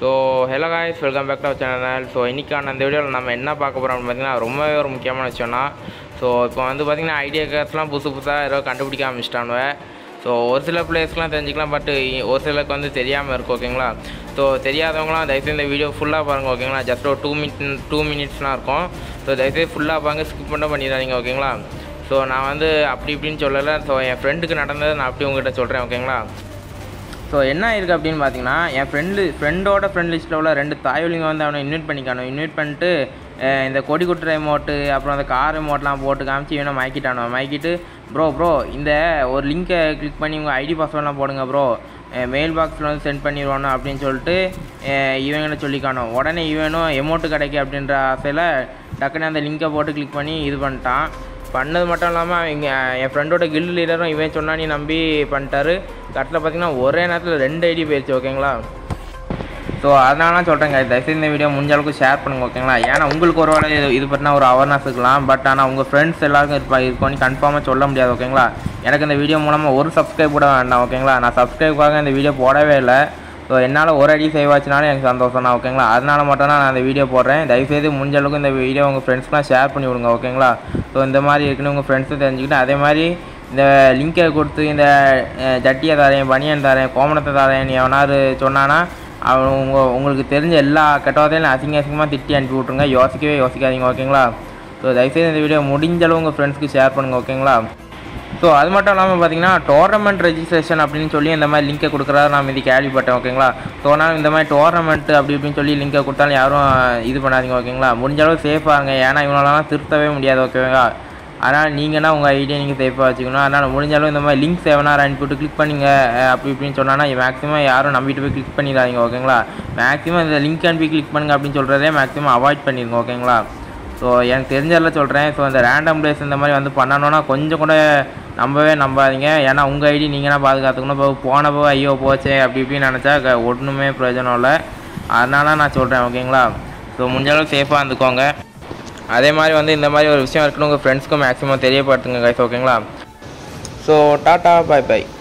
so hello guys welcome back to channel so இன்றைக்கான அந்த வீடியோவில் நம்ம என்ன பார்க்க போகிறோம்னு பார்த்தீங்கன்னா ரொம்பவே ஒரு முக்கியமான விஷயம்னா ஸோ இப்போ வந்து பார்த்திங்கன்னா ஐடியா கார்ட்ஸ்லாம் புதுசு புதுசாக ஏதோ கண்டுபிடிக்க ஆரம்பிச்சிட்டானுவ ஸோ ஒரு சில பிளேஸ்லாம் தெரிஞ்சுக்கலாம் பட் ஒரு சிலருக்கு வந்து தெரியாமல் இருக்கும் ஓகேங்களா ஸோ தெரியாதவங்களாம் தயவுசெய்து இந்த வீடியோ ஃபுல்லாக பாருங்கள் ஓகேங்களா ஜஸ்ட் ஒரு டூ மினிட் டூ மினிட்ஸ்லாம் இருக்கும் ஸோ தயவுசெய்து ஃபுல்லாக பாருங்க ஸ்கிப் பண்ண பண்ணிடாதீங்க ஓகேங்களா ஸோ நான் வந்து அப்படி இப்படின்னு சொல்லலை ஸோ என் ஃப்ரெண்டுக்கு நடந்ததை நான் அப்படி உங்ககிட்ட சொல்கிறேன் ஓகேங்களா ஸோ என்ன இருக்குது அப்படின்னு பார்த்தீங்கன்னா என் ஃப்ரெண்டு ஃப்ரெண்டோட ஃப்ரெண்ட் லிஸ்ட்டில் உள்ள ரெண்டு தாய்வலிங்க வந்து அவனை இன்வைட் பண்ணிக்கானோ இன்வைட் பண்ணிட்டு அஹ் இந்த கொடி குட்டுற எமௌண்ட்டு அப்புறம் அந்த கார் எமௌண்ட்லாம் போட்டு காமிச்சு இவனை மயக்கிட்டானோ மயக்கிட்டு ப்ரோ ப்ரோ இந்த ஒரு லிங்கை கிளிக் பண்ணி உங்கள் ஐடி பாஸ்வேர்ட்லாம் போடுங்க ப்ரோ மெயில் பாக்ஸில் வந்து சென்ட் பண்ணிடுவானோ அப்படின்னு சொல்லிட்டு அஹ் இவங்களை சொல்லிக்கானோ உடனே இவனும் எமௌண்ட்டு கிடைக்கு அப்படின்ற ஆசையில் டக்குன்னு அந்த லிங்கை போட்டு கிளிக் பண்ணி இது பண்ணிட்டான் பண்ணது மட்டும் இல்லாமல் இங்கே என் ஃப்ரெண்டோட கில்டு லீடரும் இவன் சொன்னா நீ நம்பி பண்ணிட்டாரு கட்டில் பார்த்தீங்கன்னா ஒரே நேரத்தில் ரெண்டு ஐடி போயிடுச்சு ஓகேங்களா ஸோ அதனால தான் சொல்கிறேங்க தயவுசெய்து இந்த வீடியோ முடிஞ்ச அளவுக்கு ஷேர் பண்ணுங்க ஓகேங்களா ஏன்னா உங்களுக்கு ஒரு வேலை இது இது பற்றினா ஒரு அவேர்னஸ் இருக்கலாம் பட் ஆனால் உங்கள் ஃப்ரெண்ட்ஸ் எல்லாருக்கும் இருப்பா இருக்கும்னு கன்ஃபார்மாக சொல்ல முடியாது ஓகேங்களா எனக்கு இந்த வீடியோ மூலமாக ஒரு சப்ஸ்கிரைப் கூட வேண்டாம் ஓகேங்களா நான் சப்ஸ்கிரைப்காக இந்த வீடியோ போடவே இல்லை ஸோ என்னால் ஒரு அடி சேவ் ஆச்சுனாலும் எனக்கு சந்தோஷம் தான் ஓகேங்களா அதனால மட்டும் தான் நான் இந்த வீடியோ போடுறேன் தயவுசெய்து முடிஞ்ச அளவுக்கு இந்த வீடியோ உங்கள் ஃப்ரெண்ட்ஸ்க்குலாம் ஷேர் பண்ணி விடுங்க ஓகேங்களா ஸோ இந்த மாதிரி இருக்குன்னு உங்கள் ஃப்ரெண்ட்ஸும் தெரிஞ்சுக்கிட்டு அதே மாதிரி இந்த லிங்கை கொடுத்து இந்த அஹ், ஜட்டியை தரேன் பனியன் தரேன் கோமணத்தை தரேன் எவனாரு சொன்னானா அவன் உங்க உங்களுக்கு தெரிஞ்ச எல்லா கெட்டவாதையும் அசிங்க அசிங்கமாக திட்டி அனுப்பி விட்ருங்க யோசிக்கவே யோசிக்காதீங்க ஓகேங்களா ஸோ தயவுசெய்து இந்த வீடியோ முடிஞ்ச அளவு உங்கள் ஃப்ரெண்ட்ஸ்க்கு ஷேர் பண்ணுங்கள் ஓகேங்களா ஸோ அது மட்டும் இல்லாமல் பார்த்தீங்கன்னா டோர்னமெண்ட் ரெஜிஸ்ட்ரேஷன் அப்படின்னு சொல்லி இந்த மாதிரி லிங்கை கொடுக்குறாரு நான் இது கேள்விப்பட்டேன் ஓகேங்களா ஸோ நான் இந்த மாதிரி டோர்னமெண்ட் அப்படி இப்படின்னு சொல்லி லிங்கை கொடுத்தாலும் யாரும் இது பண்ணாதீங்க ஓகேங்களா முடிஞ்ச அளவு சேஃபாக இருங்க ஏன்னா இவங்களெல்லாம் திருத்தவே முடியாது ஓகேவா அதனால் நீங்கன்னா உங்கள் ஐடியா நீங்கள் சேஃபாக வச்சுக்கணும் அதனால் முடிஞ்ச அளவு இந்த மாதிரி லிங்க் செவனார் அனுப்பிவிட்டு கிளிக் பண்ணிங்க அஹ் அப்படி இப்படின்னு சொன்னான்னா மேக்ஸிமம் யாரும் நம்பிட்டு போய் கிளிக் பண்ணிடாதீங்க ஓகேங்களா மேக்ஸிமம் இந்த லிங்க் அனுப்பி கிளிக் பண்ணுங்க அப்படின்னு சொல்கிறதே மேக்ஸிமம் அவாய்ட் பண்ணிடுங்க ஓகேங்களா ஸோ எனக்கு தெரிஞ்சதில் சொல்கிறேன் ஸோ இந்த ரேண்டம் பிளேஸ் இந்த மாதிரி வந்து பண்ணணும்னா கொஞ்சம் கூட நம்பவே நம்பாதீங்க ஏன்னா உங்கள் ஐடி நீங்கள் தான் பாதுகாத்துக்கணும் இப்போ போனப்போ ஐயோ போச்சே அப்படி இப்படின்னு நினச்சா க- ஒன்றுமே பிரயோஜனம் இல்லை அதனால நான் சொல்கிறேன் ஓகேங்களா ஸோ முடிஞ்ச அளவுக்கு சேஃபாக இருந்துக்கோங்க அதே மாதிரி வந்து இந்த மாதிரி ஒரு விஷயம் இருக்குன்னு உங்கள் ஃப்ரெண்ட்ஸ்க்கும் மேக்ஸிமம் தெரியப்படுத்துங்க கைஸ் ஓகேங்களா ஸோ டாட்டா பாய் பாய்